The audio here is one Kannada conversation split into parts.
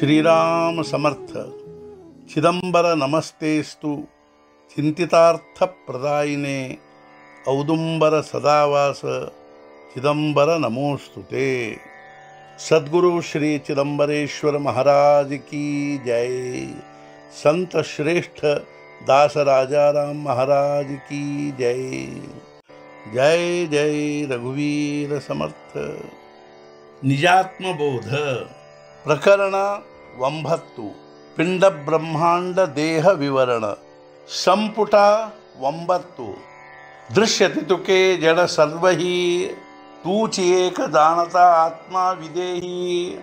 ಶ್ರೀರಾಮ ಸಮರ್ಥ ಚಿದಂಬರ ನಮಸ್ತೇಸ್ತು ಚಿಂತಿತಾರ್ಥ ಪ್ರದಾಯಿನೇ ಔದುಂಬರ ಸದಾವಾಸ ಚಿದಂಬರ ನಮೋಸ್ತುತೆ ಸದ್ಗುರು ಶ್ರೀ ಚಿದಂಬರೇಶ್ವರ महाराज की जय संत श्रेष्ठ दास राजाराम महाराज की जय जय जय रघुवीर समर्थ ನಿಜಾತ್ಮಬೋಧ ಪ್ರಕರಣ ಒಂಬತ್ತು ಪಿಂಡ ಬ್ರಹ್ಮಾಂಡ ದೇಹ ವಿವರಣ ಸಂಪುಟ ಒಂಬತ್ತು ದೃಶ್ಯತಿ ತುಕೆ ಜಡ ಸರ್ವಹಿ ತೂಚಿ ಏಕ ಜಾಣತ ಆತ್ಮ ವಿದೇಹಿ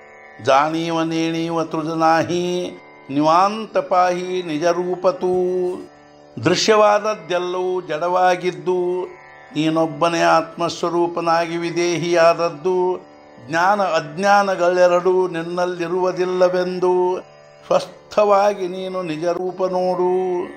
ಜಾಣೀವ ನೇಣೀವ ತೃಜನಾಹಿ ನಿವಾಂತ ಪಾಹಿ ನಿಜರೂಪತೂ ದೃಶ್ಯವಾದದ್ದೆಲ್ಲವೂ ಜಡವಾಗಿದ್ದು ನೀನೊಬ್ಬನೇ ಆತ್ಮಸ್ವರೂಪನಾಗಿ ವಿದೇಹಿಯಾದದ್ದು ಜ್ಞಾನ ಅಜ್ಞಾನಗಳೆರಡೂ ನಿನ್ನಲ್ಲಿರುವುದಿಲ್ಲವೆಂದು ಸ್ವಸ್ಥವಾಗಿ ನೀನು ನಿಜರೂಪ ನೋಡು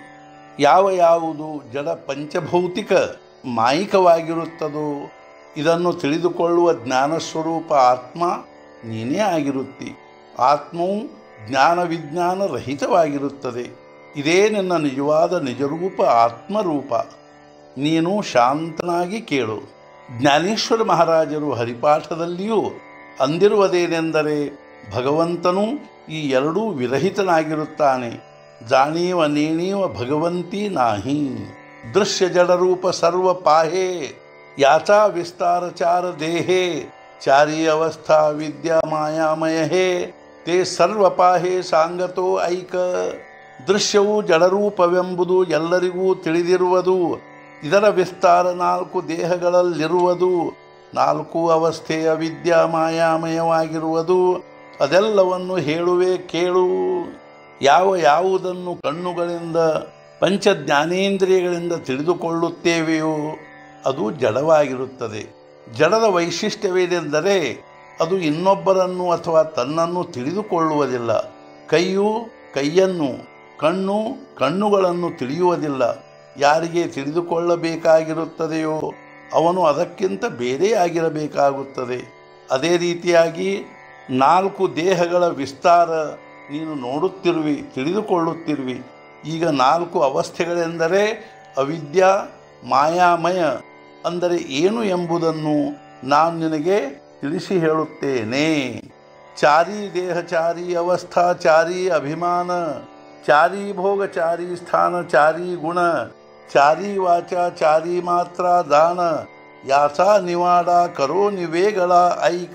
ಯಾವ ಯಾವುದು ಜಡ ಪಂಚಭೌತಿಕ ಮಾಯಿಕವಾಗಿರುತ್ತದೋ ಇದನ್ನು ತಿಳಿದುಕೊಳ್ಳುವ ಜ್ಞಾನಸ್ವರೂಪ ಆತ್ಮ ನೀನೇ ಆಗಿರುತ್ತಿ ಆತ್ಮವು ಜ್ಞಾನ ವಿಜ್ಞಾನ ರಹಿತವಾಗಿರುತ್ತದೆ ಇದೇ ನಿನ್ನ ನಿಜವಾದ ನಿಜರೂಪ ಆತ್ಮರೂಪ ನೀನು ಶಾಂತನಾಗಿ ಕೇಳು ಜ್ಞಾನೇಶ್ವರ ಮಹಾರಾಜರು ಹರಿಪಾಠದಲ್ಲಿಯೂ ಅಂದಿರುವುದೇನೆಂದರೆ ಭಗವಂತನು ಈ ಎರಡೂ ವಿರಹಿತನಾಗಿರುತ್ತಾನೆ ಜಾಣೀವ ನೇಣೀವ ಭಗವಂತಿ ನಾಹಿ ದೃಶ್ಯ ಜಡರೂಪ ಸರ್ವ ಪಾಹೇ ಯಾಚಾ ವಿಸ್ತಾರಚಾರ ದೇಹೇ ಚಾರಿ ಅವಸ್ಥಾ ವಿದ್ಯಾ ಮಾಯಾಮಯ ಹೇ ತೇ ಸರ್ವ ಪಾಹೇ ಸಾಂಗತೋ ಐಕ ದೃಶ್ಯವು ಜಡರೂಪವೆಂಬುದು ಎಲ್ಲರಿಗೂ ತಿಳಿದಿರುವುದು ಇದರ ವಿಸ್ತಾರ ನಾಲ್ಕು ದೇಹಗಳಲ್ಲಿರುವುದು ನಾಲ್ಕು ಅವಸ್ಥೆಯ ವಿದ್ಯಾ ಮಾಯಾಮಯವಾಗಿರುವುದು ಅದೆಲ್ಲವನ್ನು ಹೇಳುವೆ ಕೇಳು ಯಾವ ಯಾವುದನ್ನು ಕಣ್ಣುಗಳಿಂದ ಪಂಚ ಜ್ಞಾನೇಂದ್ರಿಯಗಳಿಂದ ತಿಳಿದುಕೊಳ್ಳುತ್ತೇವೆಯೋ ಅದು ಜಡವಾಗಿರುತ್ತದೆ ಜಡದ ವೈಶಿಷ್ಟ್ಯವೇನೆಂದರೆ ಅದು ಇನ್ನೊಬ್ಬರನ್ನು ಅಥವಾ ತನ್ನನ್ನು ತಿಳಿದುಕೊಳ್ಳುವುದಿಲ್ಲ ಕೈಯು ಕೈಯನ್ನು ಕಣ್ಣು ಕಣ್ಣುಗಳನ್ನು ತಿಳಿಯುವುದಿಲ್ಲ ಯಾರಿಗೆ ತಿಳಿದುಕೊಳ್ಳಬೇಕಾಗಿರುತ್ತದೆಯೋ ಅವನು ಅದಕ್ಕಿಂತ ಬೇರೆಯಾಗಿರಬೇಕಾಗುತ್ತದೆ ಅದೇ ರೀತಿಯಾಗಿ ನಾಲ್ಕು ದೇಹಗಳ ವಿಸ್ತಾರ ನೀನು ನೋಡುತ್ತಿರುವಿ ತಿಳಿದುಕೊಳ್ಳುತ್ತಿರುವಿ ಈಗ ನಾಲ್ಕು ಅವಸ್ಥೆಗಳೆಂದರೆ ಅವಿದ್ಯಾ ಮಾಯಾಮಯ ಅಂದರೆ ಏನು ಎಂಬುದನ್ನು ನಾನು ನಿನಗೆ ತಿಳಿಸಿ ಹೇಳುತ್ತೇನೆ ಚಾರಿ ದೇಹಚಾರಿ ಅವಸ್ಥಾಚಾರಿ ಅಭಿಮಾನ ಚಾರಿ ಭೋಗಚಾರಿ ಸ್ಥಾನ ಚಾರಿ ಗುಣ ಚಾರಿ ವಾಚ ಚಾರಿ ಮಾತ್ರ ದಾನ ಯಾಸ ನಿವಾಡ ಕರೋ ನಿವೇಗಳ ಐಕ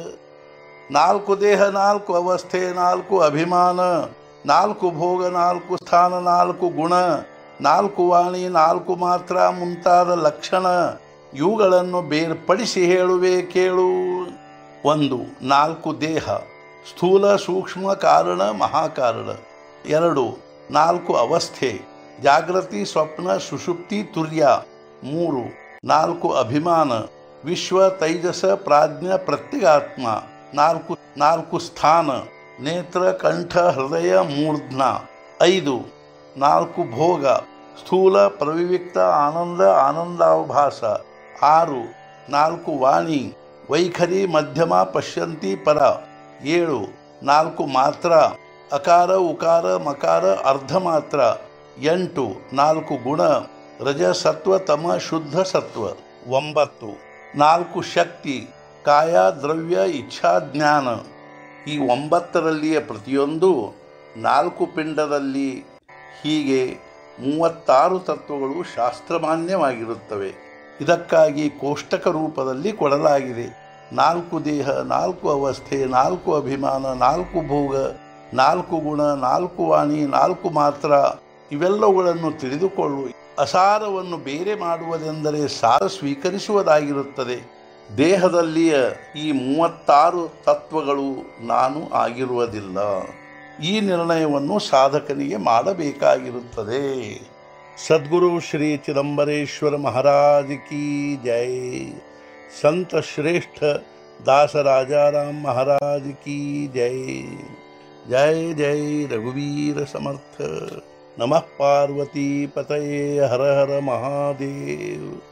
ನಾಲ್ಕು ದೇಹ ನಾಲ್ಕು ಅವಸ್ಥೆ ನಾಲ್ಕು ಅಭಿಮಾನ ನಾಲ್ಕು ಭೋಗ ನಾಲ್ಕು ಸ್ಥಾನ ನಾಲ್ಕು ಗುಣ ನಾಲ್ಕು ವಾಣಿ ನಾಲ್ಕು ಮಾತ್ರ ಮುಂತಾದ ಲಕ್ಷಣ ಇವುಗಳನ್ನು ಬೇರ್ಪಡಿಸಿ ಹೇಳುವೆ ಕೇಳು ಒಂದು ನಾಲ್ಕು ದೇಹ ಸ್ಥೂಲ ಸೂಕ್ಷ್ಮ ಕಾರಣ ಮಹಾಕಾರಣ ಎರಡು ನಾಲ್ಕು ಅವಸ್ಥೆ ಜಾಗೃತಿ ಸ್ವಪ್ನ ಸುಷುಪ್ತಿ ತುರ್ಯ ಮೂರು ನಾಲ್ಕು ಅಭಿಮಾನ ವಿಶ್ವ ತೈಜಸ ಪ್ರಾಜ್ಞ ಪ್ರತ್ಯಗಾತ್ಮ ನಾಲ್ಕು ನಾಲ್ಕು ಸ್ಥಾನ ನೇತ್ರ ಕಂಠ ಹೃದಯ ಮೂರ್ಧ್ನ ಐದು ನಾಲ್ಕು ಭೋಗ ಸ್ಥೂಲ ಪ್ರವಿವಿಕ್ತ ಆನಂದ ಆನಂದಾವಭಾಸ ಆರು ನಾಲ್ಕು ವಾಣಿ ವೈಖರಿ ಮಧ್ಯಮ ಪಶ್ಯಂತಿ ಪರ ಏಳು ನಾಲ್ಕು ಮಾತ್ರ ಅಕಾರ ಉಕಾರ ಮಕಾರ ಅರ್ಧ ಮಾತ್ರ ಎಂಟು ನಾಲ್ಕು ಗುಣ ರಜ ಸತ್ವ ತಮ ಶುದ್ಧ ಸತ್ವ ಒಂಬತ್ತು ನಾಲ್ಕು ಶಕ್ತಿ ಕಾಯ ದ್ರವ್ಯ ಇಚ್ಛಾ ಜ್ಞಾನ ಈ ಒಂಬತ್ತರಲ್ಲಿಯ ಪ್ರತಿಯೊಂದು ನಾಲ್ಕು ಪಿಂಡದಲ್ಲಿ ಹೀಗೆ ಮೂವತ್ತಾರು ತತ್ವಗಳು ಶಾಸ್ತ್ರಮಾನ್ಯವಾಗಿರುತ್ತವೆ ಇದಕ್ಕಾಗಿ ಕೋಷ್ಟಕ ರೂಪದಲ್ಲಿ ಕೊಡಲಾಗಿದೆ ನಾಲ್ಕು ದೇಹ ನಾಲ್ಕು ಅವಸ್ಥೆ ನಾಲ್ಕು ಅಭಿಮಾನ ನಾಲ್ಕು ಭೋಗ ನಾಲ್ಕು ಗುಣ ನಾಲ್ಕು ವಾಣಿ ನಾಲ್ಕು ಮಾತ್ರ ಇವೆಲ್ಲವುಗಳನ್ನು ತಿಳಿದುಕೊಳ್ಳು ಅಸಾರವನ್ನು ಬೇರೆ ಮಾಡುವುದೆಂದರೆ ಸಾರ ಸ್ವೀಕರಿಸುವುದಾಗಿರುತ್ತದೆ ದೇಹದಲ್ಲಿಯ ಈ ಮೂವತ್ತಾರು ತತ್ವಗಳು ನಾನು ಆಗಿರುವುದಿಲ್ಲ ಈ ನಿರ್ಣಯವನ್ನು ಸಾಧಕನಿಗೆ ಮಾಡಬೇಕಾಗಿರುತ್ತದೆ ಸದ್ಗುರು ಶ್ರೀ ಚಿದಂಬರೇಶ್ವರ ಮಹಾರಾಜ್ ಕಿ ಜೈ ಸಂತ ಶ್ರೇಷ್ಠ दास राजाराम महाराज की जय जय जय रघुवीर समर्थ नमः पार्वती पतये हर हर महादेव